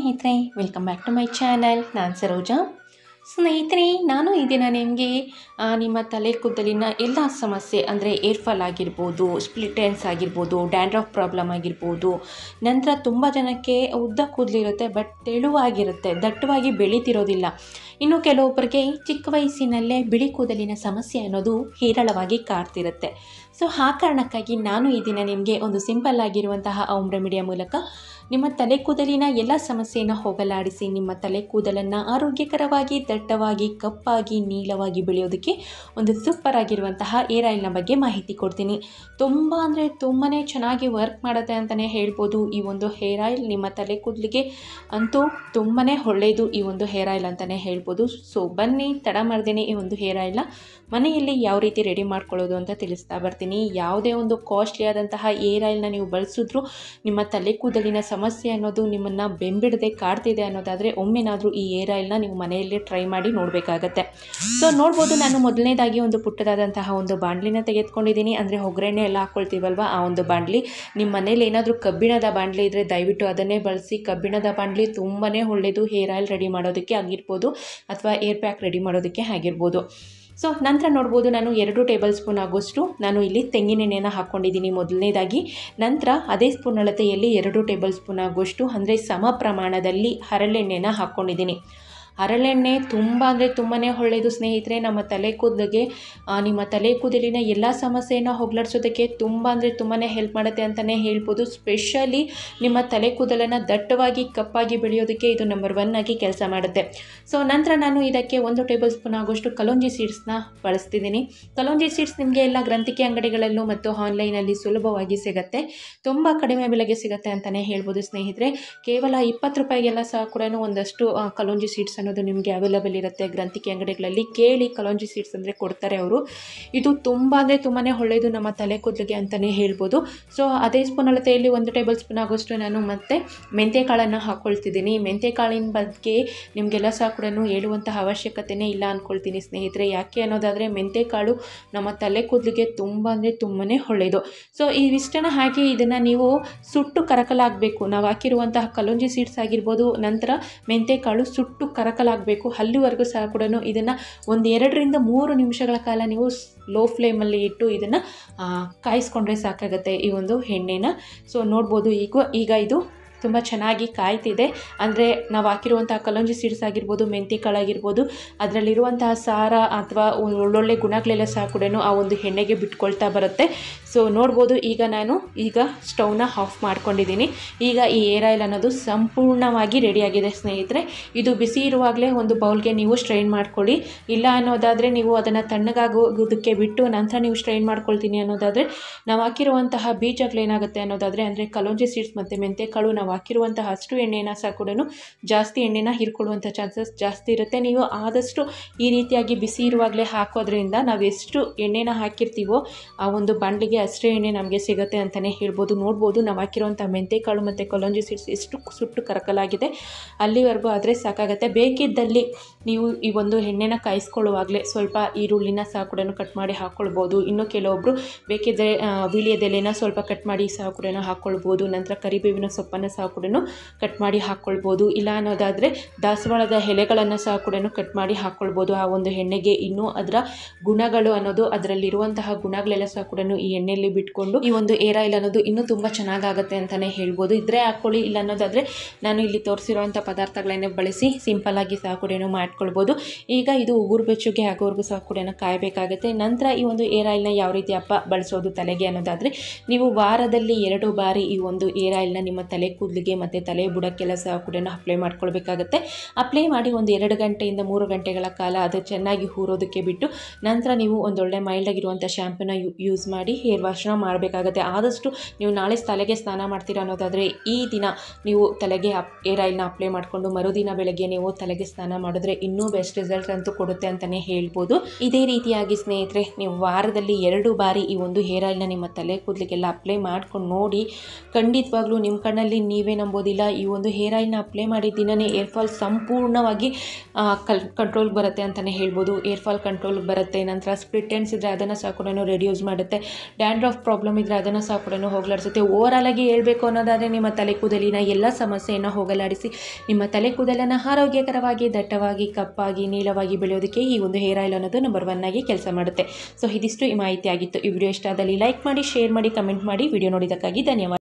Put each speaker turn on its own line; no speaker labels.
ಸ್ನೇಹಿತರೆ welcome back to my channel ನಾನು ಸರೋಜಾ ಸ್ನೇಹಿತರೆ ನಾನು ಈ ದಿನ ನಿಮಗೆ ಆ, ನಿಮ್ಮ ತಲೆ ಕೂದಲಿನ ಎಲ್ಲ ಸಮಸ್ಯೆ ಅಂದರೆ ಏರ್ ಫಾಲ್ ಆಗಿರ್ಬೋದು ಸ್ಪ್ಲಿಟ್ ಎಂಡ್ಸ್ ಆಗಿರ್ಬೋದು ಡ್ಯಾಂಡ್ರಫ್ ಪ್ರಾಬ್ಲಮ್ ಆಗಿರ್ಬೋದು ನಂತರ ತುಂಬ ಜನಕ್ಕೆ ಉದ್ದ ಕೂದಲಿರುತ್ತೆ ಬಟ್ ತೆಳುವಾಗಿರುತ್ತೆ ದಟ್ಟವಾಗಿ ಬೆಳೀತಿರೋದಿಲ್ಲ ಇನ್ನು ಕೆಲವೊಬ್ಬರಿಗೆ ಚಿಕ್ಕ ವಯಸ್ಸಿನಲ್ಲೇ ಬಿಳಿ ಕೂದಲಿನ ಸಮಸ್ಯೆ ಅನ್ನೋದು ಹೇರಳವಾಗಿ ಕಾಡ್ತಿರುತ್ತೆ ಸೊ ಆ ಕಾರಣಕ್ಕಾಗಿ ನಾನು ಈ ದಿನ ನಿಮಗೆ ಒಂದು ಸಿಂಪಲ್ ಆಗಿರುವಂತಹ ಹೋಮ್ ರೆಮಿಡಿಯ ಮೂಲಕ ನಿಮ್ಮ ತಲೆ ಕೂದಲಿನ ಎಲ್ಲ ಸಮಸ್ಯೆಯನ್ನು ಹೋಗಲಾಡಿಸಿ ನಿಮ್ಮ ತಲೆ ಕೂದಲನ್ನು ಆರೋಗ್ಯಕರವಾಗಿ ದಟ್ಟವಾಗಿ ಕಪ್ಪಾಗಿ ನೀಳವಾಗಿ ಬೆಳೆಯೋದಕ್ಕೆ ಒಂದು ಸೂಪರ್ ಆಗಿರುವಂತಹ ಏರ್ ಆಯಿಲ್ನ ಬಗ್ಗೆ ಮಾಹಿತಿ ಕೊಡ್ತೀನಿ ತುಂಬ ಅಂದರೆ ತುಂಬಾ ಚೆನ್ನಾಗಿ ವರ್ಕ್ ಮಾಡುತ್ತೆ ಅಂತಲೇ ಹೇಳ್ಬೋದು ಈ ಒಂದು ಹೇರ್ ಆಯಿಲ್ ನಿಮ್ಮ ತಲೆ ಕೂದಲಿಗೆ ಅಂತೂ ತುಂಬಾ ಒಳ್ಳೆಯದು ಈ ಒಂದು ಹೇರ್ ಆಯಿಲ್ ಅಂತಲೇ ಹೇಳ್ಬೋದು ಸೊ ಬನ್ನಿ ತಡ ಮಾಡ್ದೇನೆ ಈ ಒಂದು ಹೇರ್ ಆಯಿಲ್ನ ಮನೆಯಲ್ಲಿ ಯಾವ ರೀತಿ ರೆಡಿ ಮಾಡ್ಕೊಳ್ಳೋದು ಅಂತ ತಿಳಿಸ್ತಾ ಬರ್ತೀನಿ ಯಾವುದೇ ಒಂದು ಕಾಸ್ಟ್ಲಿ ಆದಂತಹ ಏರ್ ಆಯಿಲ್ನ ನೀವು ಬಳಸಿದ್ರು ನಿಮ್ಮ ತಲೆ ಕೂದಲಿನ ಸಮಸ್ಯೆ ಅನ್ನೋದು ನಿಮ್ಮನ್ನು ಬೆಂಬಿಡದೆ ಕಾಡ್ತಿದೆ ಅನ್ನೋದಾದರೆ ಒಮ್ಮೆನಾದರೂ ಈ ಏರ್ ಆಯಿಲ್ನ ನೀವು ಮನೆಯಲ್ಲೇ ಟ್ರೈ ಮಾಡಿ ನೋಡಬೇಕಾಗತ್ತೆ ಸೊ ನೋಡ್ಬೋದು ನಾನು ಮೊದಲನೇದಾಗಿ ಒಂದು ಪುಟ್ಟದಾದಂತಹ ಒಂದು ಬಾಣಲಿನ ತೆಗೆದುಕೊಂಡಿದ್ದೀನಿ ಅಂದರೆ ಒಗ್ಗರಣೆ ಎಲ್ಲ ಹಾಕ್ಕೊಳ್ತೀವಲ್ವ ಆ ಒಂದು ಬಾಣಲಿ ನಿಮ್ಮ ಮನೇಲಿ ಏನಾದರೂ ಕಬ್ಬಿಣದ ಬಾಣಲಿ ಇದ್ದರೆ ದಯವಿಟ್ಟು ಅದನ್ನೇ ಬಳಸಿ ಕಬ್ಬಿಣದ ಬಾಣಲಿ ತುಂಬಾ ಒಳ್ಳೆಯದು ಹೇರ್ ಆಯಿಲ್ ರೆಡಿ ಮಾಡೋದಕ್ಕೆ ಆಗಿರ್ಬೋದು ಅಥವಾ ಏರ್ ಪ್ಯಾಕ್ ರೆಡಿ ಮಾಡೋದಕ್ಕೆ ಆಗಿರ್ಬೋದು ಸೊ ನಂತರ ನೋಡ್ಬೋದು ನಾನು ಎರಡು ಟೇಬಲ್ ಸ್ಪೂನ್ ಆಗೋಷ್ಟು ನಾನು ಇಲ್ಲಿ ತೆಂಗಿನೆಣ್ಣೆನ ಹಾಕ್ಕೊಂಡಿದ್ದೀನಿ ಮೊದಲನೇದಾಗಿ ನಂತರ ಅದೇ ಸ್ಪೂನ್ ಅಳತೆಯಲ್ಲಿ ಎರಡು ಟೇಬಲ್ ಸ್ಪೂನ್ ಆಗೋಷ್ಟು ಅಂದರೆ ಸಮ ಪ್ರಮಾಣದಲ್ಲಿ ಹರಳೆಣ್ಣೆನ ಹಾಕ್ಕೊಂಡಿದ್ದೀನಿ ಹರಳೆಣ್ಣೆ ತುಂಬ ಅಂದರೆ ತುಂಬಾ ಒಳ್ಳೆಯದು ಸ್ನೇಹಿತರೆ ನಮ್ಮ ತಲೆ ಕೂದಲಿಗೆ ಆ, ನಿಮ್ಮ ತಲೆ ಕೂದಲಿನ ಎಲ್ಲ ಸಮಸ್ಯೆಯನ್ನು ಹೋಗ್ಲಾಡ್ಸೋದಕ್ಕೆ ತುಂಬ ಅಂದರೆ ತುಂಬಾ ಹೆಲ್ಪ್ ಮಾಡುತ್ತೆ ಅಂತಲೇ ಹೇಳ್ಬೋದು ಸ್ಪೆಷಲಿ ನಿಮ್ಮ ತಲೆ ಕೂದಲನ್ನು ದಟ್ಟವಾಗಿ ಕಪ್ಪಾಗಿ ಬೆಳೆಯೋದಕ್ಕೆ ಇದು ನಂಬರ್ ಒನ್ ಆಗಿ ಕೆಲಸ ಮಾಡುತ್ತೆ ಸೊ ನಂತರ ನಾನು ಇದಕ್ಕೆ ಒಂದು ಟೇಬಲ್ ಸ್ಪೂನ್ ಆಗೋಷ್ಟು ಕಲೋಂಜಿ ಸೀಡ್ಸ್ನ ಬಳಸ್ತಿದ್ದೀನಿ ಕಲೋಂಜಿ ಸೀಡ್ಸ್ ನಿಮಗೆ ಎಲ್ಲ ಗ್ರಂಥಿಕೆ ಅಂಗಡಿಗಳಲ್ಲೂ ಮತ್ತು ಆನ್ಲೈನಲ್ಲಿ ಸುಲಭವಾಗಿ ಸಿಗುತ್ತೆ ತುಂಬ ಕಡಿಮೆ ಬೆಲೆಗೆ ಸಿಗುತ್ತೆ ಅಂತಲೇ ಹೇಳ್ಬೋದು ಸ್ನೇಹಿತರೆ ಕೇವಲ ಇಪ್ಪತ್ತು ರೂಪಾಯಿಗೆಲ್ಲ ಸಹ ಕೂಡ ಒಂದಷ್ಟು ಆ, ಕಲೋಂಜಿ ಸೀಡ್ಸ್ ಅನ್ನೋದು ನಿಮಗೆ ಅವೈಲಬಲ್ ಇರುತ್ತೆ ಗ್ರಂಥಿಕೆ ಅಂಗಡಿಗಳಲ್ಲಿ ಕೇಳಿ ಕಲೋಂಜಿ ಸೀಡ್ಸ್ ಅಂದರೆ ಕೊಡ್ತಾರೆ ಅವರು ಇದು ತುಂಬ ಅಂದರೆ ತುಂಬಾ ಒಳ್ಳೆಯದು ನಮ್ಮ ತಲೆ ಕೂದಲಿಗೆ ಅಂತಲೇ ಹೇಳ್ಬೋದು ಸೊ ಅದೇ ಸ್ಪೂನ್ ಅಳತೆಯಲ್ಲಿ ಒಂದು ಟೇಬಲ್ ಸ್ಪೂನ್ ಆಗೋಷ್ಟು ನಾನು ಮತ್ತೆ ಮೆಂತ್ಯ ಕಾಳನ್ನು ಹಾಕ್ಕೊಳ್ತಿದ್ದೀನಿ ಮೆಂತ್ಯ ಕಾಳಿನ ಬಗ್ಗೆ ನಿಮಗೆಲ್ಲ ಸಹ ಕೂಡ ಹೇಳುವಂತಹ ಅವಶ್ಯಕತೆಯೇ ಇಲ್ಲ ಅಂದ್ಕೊಳ್ತೀನಿ ಸ್ನೇಹಿತರೆ ಯಾಕೆ ಅನ್ನೋದಾದರೆ ಮೆಂತ್ಯ ಕಾಳು ನಮ್ಮ ತಲೆ ಕೂದಲಿಗೆ ತುಂಬ ಅಂದರೆ ತುಂಬಾ ಒಳ್ಳೆಯದು ಸೊ ಇವಿಷ್ಟನ್ನು ಹಾಕಿ ಇದನ್ನು ನೀವು ಸುಟ್ಟು ಕರಕಲಾಗಬೇಕು ನಾವು ಹಾಕಿರುವಂತಹ ಕಲೋಂಜಿ ಸೀಡ್ಸ್ ಆಗಿರ್ಬೋದು ನಂತರ ಮೆಂತ್ಯ ಕಾಳು ಸುಟ್ಟು ಕರಕಲಾಗಬೇಕು ಅಲ್ಲಿವರೆಗೂ ಸಹ ಕೂಡ ಇದನ್ನು ಒಂದು ಎರಡರಿಂದ ಮೂರು ನಿಮಿಷಗಳ ಕಾಲ ನೀವು ಲೋ ಫ್ಲೇಮಲ್ಲಿ ಇಟ್ಟು ಇದನ್ನು ಕಾಯಿಸ್ಕೊಂಡ್ರೆ ಸಾಕಾಗುತ್ತೆ ಈ ಒಂದು ಎಣ್ಣೆನ ಸೊ ನೋಡ್ಬೋದು ಈಗ ಈಗ ಇದು ತುಂಬ ಚೆನ್ನಾಗಿ ಕಾಯ್ತಿದೆ ಅಂದರೆ ನಾವು ಹಾಕಿರುವಂತಹ ಕಲಂಜಿ ಸೀಡ್ಸ್ ಆಗಿರ್ಬೋದು ಮೆಂತಿ ಕಾಳಾಗಿರ್ಬೋದು ಅದರಲ್ಲಿರುವಂತಹ ಸಾರ ಅಥವಾ ಒಳ್ಳೊಳ್ಳೆ ಗುಣಗಳೆಲ್ಲ ಸಹ ಕೂಡ ಆ ಒಂದು ಎಣ್ಣೆಗೆ ಬಿಟ್ಕೊಳ್ತಾ ಬರುತ್ತೆ ಸೊ ನೋಡ್ಬೋದು ಈಗ ನಾನು ಈಗ ಸ್ಟವ್ನ ಆಫ್ ಮಾಡ್ಕೊಂಡಿದ್ದೀನಿ ಈಗ ಈ ಏರ್ ಆಯಿಲ್ ಅನ್ನೋದು ಸಂಪೂರ್ಣವಾಗಿ ರೆಡಿಯಾಗಿದೆ ಸ್ನೇಹಿತರೆ ಇದು ಬಿಸಿ ಇರುವಾಗಲೇ ಒಂದು ಬೌಲ್ಗೆ ನೀವು ಸ್ಟ್ರೈನ್ ಮಾಡ್ಕೊಳ್ಳಿ ಇಲ್ಲ ಅನ್ನೋದಾದರೆ ನೀವು ಅದನ್ನು ತಣ್ಣಗಾಗೋದಕ್ಕೆ ಬಿಟ್ಟು ನಂತರ ನೀವು ಸ್ಟ್ರೈನ್ ಮಾಡ್ಕೊಳ್ತೀನಿ ಅನ್ನೋದಾದರೆ ನಾವು ಹಾಕಿರುವಂತಹ ಬೀಜಗಳೇನಾಗುತ್ತೆ ಅನ್ನೋದಾದರೆ ಅಂದರೆ ಕಲೋಂಜಿ ಸೀಡ್ಸ್ ಮತ್ತು ಮೆಂತೆಕಾಳು ನಾವು ಹಾಕಿರುವಂತಹ ಅಷ್ಟು ಎಣ್ಣೆನ ಸಹ ಕೂಡ ಜಾಸ್ತಿ ಎಣ್ಣೆನ ಹೀರ್ಕೊಳ್ಳುವಂಥ ಚಾನ್ಸಸ್ ಜಾಸ್ತಿ ಇರುತ್ತೆ ನೀವು ಆದಷ್ಟು ಈ ರೀತಿಯಾಗಿ ಬಿಸಿ ಇರುವಾಗಲೇ ಹಾಕೋದ್ರಿಂದ ನಾವು ಎಷ್ಟು ಎಣ್ಣೆನ ಹಾಕಿರ್ತೀವೋ ಆ ಒಂದು ಬಾಣಲಿಗೆ ಅಷ್ಟೇ ಎಣ್ಣೆ ನಮಗೆ ಸಿಗುತ್ತೆ ಅಂತಲೇ ಹೇಳ್ಬೋದು ನೋಡ್ಬೋದು ನಾವು ಹಾಕಿರುವಂಥ ಮೆಂತೆಕಾಳು ಮತ್ತು ಕೊಲಂಜಿ ಸೀಡ್ಸ್ ಎಷ್ಟು ಸುಟ್ಟು ಕರಕಲಾಗಿದೆ ಅಲ್ಲಿವರೆಗೂ ಆದರೆ ಸಾಕಾಗುತ್ತೆ ಬೇಕಿದ್ದಲ್ಲಿ ನೀವು ಈ ಒಂದು ಎಣ್ಣೆನ ಕಾಯಿಸ್ಕೊಳ್ಳುವಾಗಲೇ ಸ್ವಲ್ಪ ಈರುಳ್ಳಿನ ಸಹ ಕೂಡ ಕಟ್ ಮಾಡಿ ಹಾಕ್ಕೊಳ್ಬೋದು ಇನ್ನು ಕೆಲವೊಬ್ಬರು ಬೇಕಿದ್ದರೆ ಆ, ವೀಳ್ಯದೆಲೆನ ಸ್ವಲ್ಪ ಕಟ್ ಮಾಡಿ ಸಹ ಕೂಡ ಹಾಕ್ಕೊಳ್ಬೋದು ನಂತರ ಕರಿಬೇವಿನ ಸೊಪ್ಪನ್ನು ಸಹ ಕೂಡ ಕಟ್ ಮಾಡಿ ಹಾಕ್ಕೊಳ್ಬೋದು ಇಲ್ಲ ಅನ್ನೋದಾದರೆ ದಾಸವಾಳದ ಎಲೆಗಳನ್ನು ಸಹ ಕೂಡ ಕಟ್ ಮಾಡಿ ಹಾಕ್ಕೊಳ್ಬೋದು ಆ ಒಂದು ಎಣ್ಣೆಗೆ ಇನ್ನೂ ಅದರ ಗುಣಗಳು ಅನ್ನೋದು ಅದರಲ್ಲಿರುವಂತಹ ಗುಣಗಳೆಲ್ಲ ಸಹ ಕೂಡ ಈ ಎಣ್ಣೆಯಲ್ಲಿ ಬಿಟ್ಕೊಂಡು ಈ ಒಂದು ಏರ್ ಆಯಿಲ್ ಅನ್ನೋದು ಇನ್ನೂ ತುಂಬ ಚೆನ್ನಾಗಾಗುತ್ತೆ ಅಂತಲೇ ಹೇಳ್ಬೋದು ಇದ್ರೆ ಹಾಕ್ಕೊಳ್ಳಿ ಇಲ್ಲ ಅನ್ನೋದಾದರೆ ನಾನು ಇಲ್ಲಿ ತೋರಿಸಿರುವಂಥ ಪದಾರ್ಥಗಳನ್ನೇ ಬಳಸಿ ಸಿಂಪಲ್ ಆಗಿ ಸಹ ಕೂಡ ಮಾಡ್ಕೊಳ್ಬೋದು ಈಗ ಇದು ಉಗುರು ಬೆಚ್ಚಗೆ ಆಗೋವರೆಗೂ ಸಹ ಕೂಡ ಕಾಯಬೇಕಾಗುತ್ತೆ ನಂತರ ಈ ಒಂದು ಏರ್ ಆಯಿಲ್ನ ಯಾವ ರೀತಿ ಅಪ್ಪ ಬಳಸೋದು ತಲೆಗೆ ಅನ್ನೋದಾದರೆ ನೀವು ವಾರದಲ್ಲಿ ಎರಡು ಬಾರಿ ಈ ಒಂದು ಏರ್ ಆಯಿಲ್ನ ನಿಮ್ಮ ತಲೆ ಕೂದಲಿಗೆ ಮತ್ತು ತಲೆ ಬುಡಕ್ಕೆಲ್ಲ ಸಹ ಕೂಡ ಅಪ್ಲೈ ಮಾಡ್ಕೊಳ್ಬೇಕಾಗತ್ತೆ ಅಪ್ಲೈ ಮಾಡಿ ಒಂದು ಎರಡು ಗಂಟೆಯಿಂದ ಮೂರು ಗಂಟೆಗಳ ಕಾಲ ಅದು ಚೆನ್ನಾಗಿ ಹೂರೋದಕ್ಕೆ ಬಿಟ್ಟು ನಂತರ ನೀವು ಒಂದೊಳ್ಳೆ ಮೈಲ್ಡ್ ಆಗಿರುವಂಥ ಶ್ಯಾಂಪೂನ ಯೂಸ್ ಮಾಡಿ ಹೇರ್ ವಾಶ್ನ ಮಾಡಬೇಕಾಗತ್ತೆ ಆದಷ್ಟು ನೀವು ನಾಳೆ ತಲೆಗೆ ಸ್ನಾನ ಮಾಡ್ತೀರಾ ಅನ್ನೋದಾದರೆ ಈ ದಿನ ನೀವು ತಲೆಗೆ ಅಪ್ ಏರ್ ಆಯಿಲ್ನ ಅಪ್ಲೈ ಮಾಡಿಕೊಂಡು ಮರುದಿನ ಬೆಳಗ್ಗೆ ನೀವು ತಲೆಗೆ ಸ್ನಾನ ಮಾಡಿದ್ರೆ ಇನ್ನೂ ಬೆಸ್ಟ್ ರಿಸಲ್ಟ್ ಅಂತೂ ಕೊಡುತ್ತೆ ಅಂತಲೇ ಹೇಳ್ಬೋದು ಇದೇ ರೀತಿಯಾಗಿ ಸ್ನೇಹಿತರೆ ನೀವು ವಾರದಲ್ಲಿ ಎರಡು ಬಾರಿ ಈ ಒಂದು ಹೇರ್ ಆಯಿಲ್ನ ನಿಮ್ಮ ತಲೆ ಕೂದಲಿಗೆಲ್ಲ ಅಪ್ಲೈ ಮಾಡ್ಕೊಂಡು ನೋಡಿ ಖಂಡಿತವಾಗ್ಲೂ ನಿಮ್ಮ ಕಣ್ಣಲ್ಲಿ ನೀವೇ ನಂಬೋದಿಲ್ಲ ಈ ಒಂದು ಹೇರ್ ಆಯಿಲ್ನ ಅಪ್ಲೈ ಮಾಡಿದ ದಿನವೇ ಏರ್ ಫಾಲ್ ಸಂಪೂರ್ಣವಾಗಿ ಆ, ಕಲ್ ಕಂಟ್ರೋಲ್ಗೆ ಬರುತ್ತೆ ಅಂತಲೇ ಹೇಳ್ಬೋದು ಏರ್ ಫಾಲ್ ಕಂಟ್ರೋಲ್ಗೆ ಬರುತ್ತೆ ನಂತರ ಸ್ಪ್ಲಿಟ್ ಎಂಡ್ಸ್ ಇದ್ದರೆ ಅದನ್ನು ಸಹ ಕೂಡ ರೆಡ್ಯೂಸ್ ಮಾಡುತ್ತೆ ಡ್ಯಾಂಡ್ರಫ್ ಪ್ರಾಬ್ಲಮ್ ಇದ್ದರೆ ಅದನ್ನು ಸಹ ಕೂಡ ಹೋಗಲಾಡಿಸುತ್ತೆ ಓವರಾಲ್ ಆಗಿ ಹೇಳ್ಬೇಕು ಅನ್ನೋದಾದರೆ ನಿಮ್ಮ ತಲೆ ಕೂದಲಿನ ಎಲ್ಲ ಸಮಸ್ಯೆಯನ್ನು ಹೋಗಲಾಡಿಸಿ ನಿಮ್ಮ ತಲೆ ಕೂದಲನ್ನು ಆರೋಗ್ಯಕರವಾಗಿ ದಟ್ಟವಾಗಿ ಕಪ್ಪಾಗಿ ನೀಳವಾಗಿ ಬೆಳೆಯೋದಕ್ಕೆ ಈ ಒಂದು ಹೇರ್ ಆಯಿಲ್ ಅನ್ನೋದು ನಂಬರ್ ಒನ್ ಆಗಿ ಕೆಲಸ ಮಾಡುತ್ತೆ ಸೊ ಇದಿಷ್ಟು ಈ ಮಾಹಿತಿ ಆಗಿತ್ತು ಈ ವಿಡಿಯೋ ಇಷ್ಟ ಆದಲ್ಲಿ ಲೈಕ್ ಮಾಡಿ ಶೇರ್ ಮಾಡಿ ಕಮೆಂಟ್ ಮಾಡಿ ವಿಡಿಯೋ ನೋಡಿದ್ದಕ್ಕಾಗಿ ಧನ್ಯವಾದ